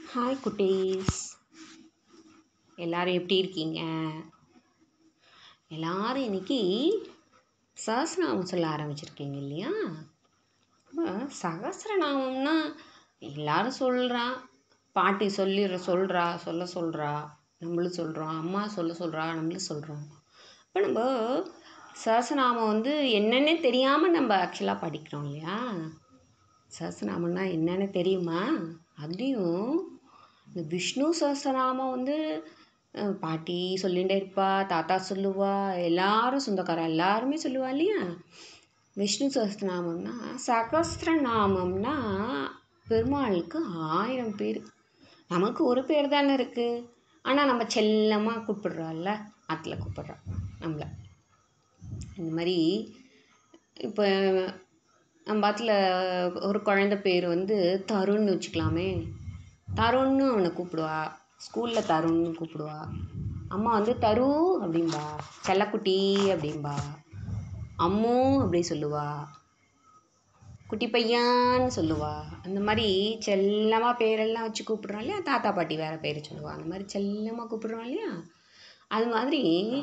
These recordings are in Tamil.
ஹாய் குட்டீஸ் எல்லாரும் எப்படி இருக்கீங்க எல்லாரும் இன்னைக்கு சஹஸ்ரநாமம் சொல்ல ஆரம்பிச்சிருக்கீங்க இல்லையா அப்போ சகஸ்ரநாமம்னா எல்லாரும் சொல்கிறா பாட்டி சொல்லி சொல்கிறா சொல்ல சொல்கிறா நம்மளும் சொல்கிறோம் அம்மா சொல்ல சொல்கிறா நம்மளும் சொல்கிறோம் இப்போ நம்ம சஹஸ்ரநாமம் வந்து என்னன்னே தெரியாமல் நம்ம ஆக்சுவலாக படிக்கிறோம் இல்லையா சஹஸ்ரநாமம்னா என்னன்னு தெரியுமா அதுலேயும் இந்த விஷ்ணு சஹஸ்ரநாமம் வந்து அஹ், பாட்டி சொல்லிகிட்டே இருப்பா தாத்தா சொல்லுவா எல்லாரும் சொந்தக்காரா எல்லாருமே சொல்லுவா இல்லையா விஷ்ணு சஹஸ்ரநாமம்னா சகஸ்ரநாமம்னா பெருமாளுக்கு ஆயிரம் பேர் நமக்கு ஒரு பேர் தானே இருக்குது ஆனால் நம்ம செல்லமாக கூப்பிடுறோம்ல ஆற்றுல கூப்பிடுறோம் நம்மளை இந்த மாதிரி இப்போ நம்ம பாத்தில் ஒரு குழந்த பேர் வந்து தருண்னு வச்சுக்கலாமே தருண்னு அவனை கூப்பிடுவா ஸ்கூலில் தருண்னு கூப்பிடுவா அம்மா வந்து தரு அப்படிம்பா செல்லக்குட்டி அப்படிம்பா அம்மு அப்படி சொல்லுவா குட்டி பையான்னு சொல்லுவா அந்த மாதிரி செல்லமாக பேரெல்லாம் வச்சு கூப்பிடுறோம் இல்லையா தாத்தா பாட்டி வேறு பேர் சொல்லுவா அந்த மாதிரி செல்லமாக கூப்பிடுறோம் இல்லையா அது மாதிரி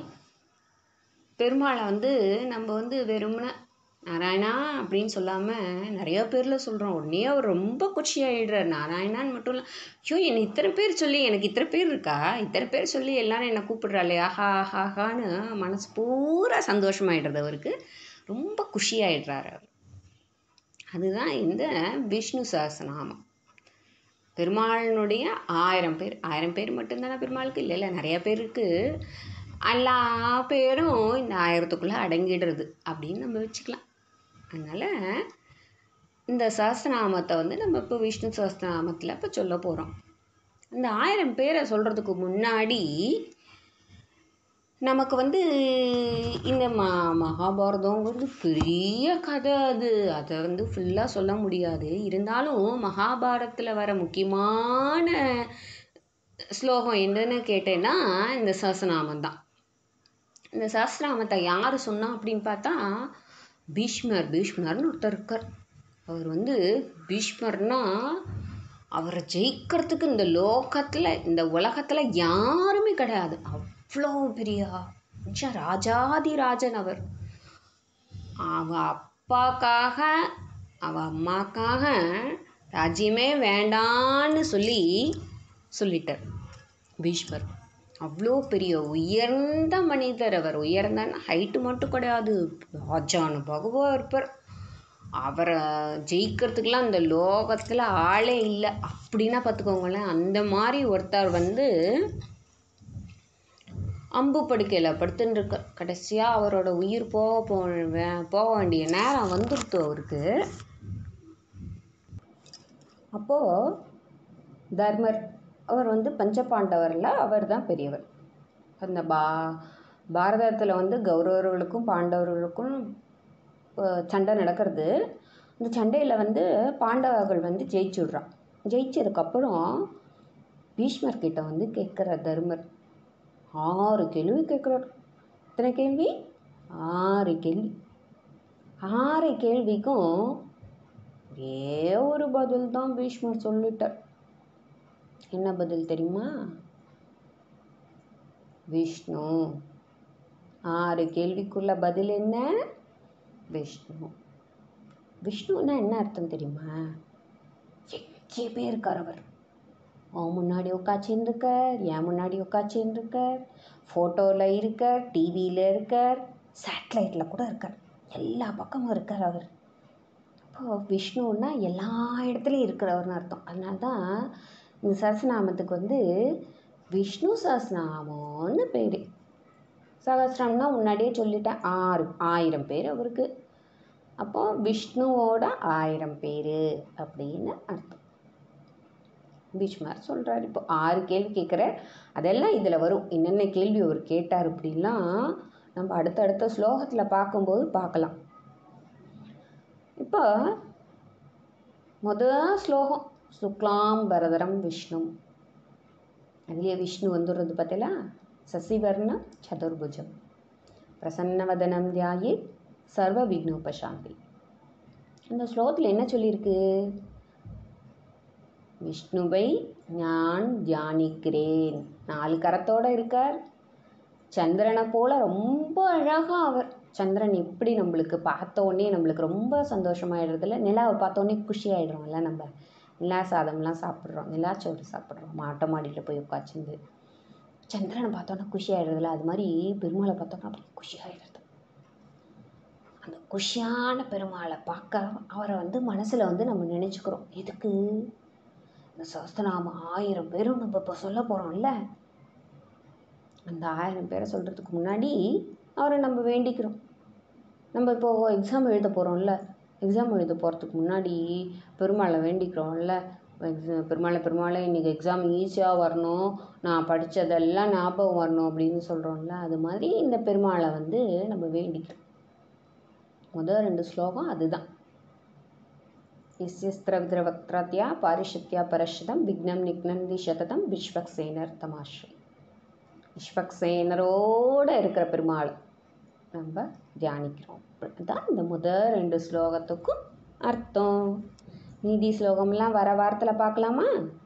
பெருமாளை வந்து நம்ம வந்து வெறுமனே நாராயணா அப்படின்னு சொல்லாமல் நிறைய பேரில் சொல்கிறோம் உடனே அவர் ரொம்ப குஷி ஆகிடுறார் நாராயணான்னு மட்டும் இல்லை ஐயோ என்னை இத்தனை பேர் சொல்லி எனக்கு இத்தனை பேர் இருக்கா இத்தனை பேர் சொல்லி எல்லாரும் என்னை கூப்பிடுறாளே ஆஹா ஆஹா ஆஹான்னு மனசு பூரா சந்தோஷமாயிடுறது அவருக்கு ரொம்ப குஷி ஆயிடுறாரு அவர் அதுதான் இந்த விஷ்ணு சஹஸ்ரநாமம் பெருமாளினுடைய ஆயிரம் பேர் ஆயிரம் பேர் மட்டும்தானே பெருமாளுக்கு இல்லை இல்லை நிறைய பேர் இருக்குது எல்லா பேரும் இந்த ஆயிரத்துக்குள்ளே அடங்கிடுறது அப்படின்னு நம்ம வச்சுக்கலாம் அதனால் இந்த சஹஸ்ரநாமத்தை வந்து நம்ம இப்போ விஷ்ணு சஹஸ்ரநாமத்தில் இப்போ சொல்ல போகிறோம் இந்த ஆயிரம் பேரை சொல்கிறதுக்கு முன்னாடி நமக்கு வந்து இந்த ம மகாபாரதங்கிறது பெரிய கதை அது அதை வந்து ஃபுல்லாக சொல்ல முடியாது இருந்தாலும் மகாபாரதத்தில் வர முக்கியமான ஸ்லோகம் என்னன்னு கேட்டேன்னா இந்த சஹஸ்ரநாமம் தான் இந்த சஹஸ்ரநாமத்தை யார் சொன்னா அப்படின்னு பார்த்தா பீஷ்மர் பீஷ்மர்னு ஒருத்தர் இருக்கார் அவர் வந்து பீஷ்மர்னா அவரை ஜெயிக்கிறதுக்கு இந்த லோகத்தில் இந்த உலகத்தில் யாருமே கிடையாது அவ்வளோ பெரிய மனுஷன் ராஜாதி ராஜன் அவர் அவ அப்பாக்காக அவ அம்மாக்காக ராஜ்யமே வேண்டான்னு சொல்லி சொல்லிட்டார் பீஷ்மர் அவ்வளோ பெரிய உயர்ந்த மனிதர் அவர் உயர்ந்தன்னா ஹைட்டு மட்டும் கிடையாது ராஜான பகவா இருப்பார் அவரை ஜெயிக்கிறதுக்கெலாம் அந்த லோகத்தில் ஆளே இல்லை அப்படின்னா பார்த்துக்கோங்களேன் அந்த மாதிரி ஒருத்தர் வந்து அம்பு படுக்கையில் படுத்துன்னு இருக்க கடைசியாக அவரோட உயிர் போக போ போக வேண்டிய நேரம் வந்துடுத்து அவருக்கு அப்போது தர்மர் அவர் வந்து பஞ்சபாண்டவரில் அவர் தான் பெரியவர் அந்த பா பாரதத்தில் வந்து கௌரவர்களுக்கும் பாண்டவர்களுக்கும் அஹ், சண்டை நடக்கிறது அந்த சண்டையில் வந்து பாண்டவர்கள் வந்து ஜெயிச்சுடுறான் ஜெயிச்சதுக்கப்புறம் பீஷ்மர் கிட்ட வந்து கேட்குற தர்மர் ஆறு கேள்வி கேட்குறார் எத்தனை கேள்வி ஆறு கேள்வி ஆறு கேள்விக்கும் ஒரே ஒரு பதில் தான் பீஷ்மர் சொல்லிட்டார் என்ன பதில் தெரியுமா விஷ்ணு ஆறு கேள்விக்குள்ள பதில் என்ன விஷ்ணு விஷ்ணுன்னா என்ன அர்த்தம் தெரியுமா எங்கேயுமே இருக்கார் அவர் உன் முன்னாடி உட்காச்சிருந்துருக்கார் என் முன்னாடி உட்காச்சிருந்துருக்கார் ஃபோட்டோவில் இருக்கார் டிவியில் இருக்கார் சேட்டலைட்டில் கூட இருக்கார் எல்லா பக்கமும் இருக்கார் அவர் அப்போ விஷ்ணுன்னா எல்லா இடத்துலையும் இருக்கிறவர்னு அர்த்தம் அதனால தான் இந்த சஹஸ்ரநாமத்துக்கு வந்து விஷ்ணு சஹஸ்ரநாமம்னு பேர் சஹஸ்ரம்னா முன்னாடியே சொல்லிட்டேன் ஆறு ஆயிரம் பேர் அவருக்கு அப்போ விஷ்ணுவோட ஆயிரம் பேர் அப்படின்னு அர்த்தம் பீஷ்மர் சொல்கிறார் இப்போ ஆறு கேள்வி கேட்குறார் அதெல்லாம் இதில் வரும் என்னென்ன கேள்வி அவர் கேட்டார் அப்படிலாம் நம்ம அடுத்தடுத்த ஸ்லோகத்தில் பார்க்கும்போது பார்க்கலாம் இப்போ முதல் ஸ்லோகம் சுக்லாம் பரதரம் விஷ்ணு அதுலேயே விஷ்ணு வந்துடுறது பார்த்தீங்களா சசிவர்ண சதுர்புஜம் பிரசன்னவதனம் தியாயி சர்வ விக்னோபசாந்தி இந்த ஸ்லோகத்தில் என்ன சொல்லியிருக்கு விஷ்ணுவை நான் தியானிக்கிறேன் நாலு கரத்தோடு இருக்கார் சந்திரனை போல் ரொம்ப அழகாக அவர் சந்திரன் எப்படி நம்மளுக்கு பார்த்த உடனே நம்மளுக்கு ரொம்ப சந்தோஷமாயிடுறதில்ல நிலாவை பார்த்த உடனே குஷி ஆகிடுறோம்ல நம்ம நிலா சாதம்லாம் சாப்பிட்றோம் நிலாச்சோறு சாப்பிட்றோம் மாட்டை மாடியில் போய் உட்காச்சிருந்து சந்திரனை பார்த்தோன்னா குஷி ஆகிடுறதில்ல அது மாதிரி பெருமாளை பார்த்தோன்னா அப்படி குஷி ஆகிடுறது அந்த குஷியான பெருமாளை பார்க்க அவரை வந்து மனசில் வந்து நம்ம நினச்சிக்கிறோம் எதுக்கு இந்த சஹஸ்ரநாமம் ஆயிரம் பேரும் நம்ம இப்போ சொல்ல போகிறோம்ல அந்த ஆயிரம் பேரை சொல்கிறதுக்கு முன்னாடி அவரை நம்ம வேண்டிக்கிறோம் நம்ம இப்போ எக்ஸாம் எழுத போகிறோம்ல எக்ஸாம் எழுத போகிறதுக்கு முன்னாடி பெருமாளை வேண்டிக்கிறோம்ல எக்ஸ- பெருமாளை பெருமாளை இன்றைக்கி எக்ஸாம் ஈஸியாக வரணும் நான் படித்ததெல்லாம் ஞாபகம் வரணும் அப்படின்னு சொல்கிறோம்ல அது மாதிரி இந்த பெருமாளை வந்து நம்ம வேண்டிக்கிறோம் முதல் ரெண்டு ஸ்லோகம் அதுதான் यस्यस्त्रविद्रवक्त्रत्या पारिषत्या परशतं विघ्नं निघ्नन्ति சததம் விஸ்வக்சேனர் தமாஸ்ரீ விஸ்வக்சேனரோடு இருக்கிற பெருமாள் நம்ம தியானிக்கிறோம் அதுதான் இந்த முதல் ரெண்டு ஸ்லோகத்துக்கும் அர்த்தம் மீதி ஸ்லோகம்லாம் வர வாரத்தில் பார்க்கலாமா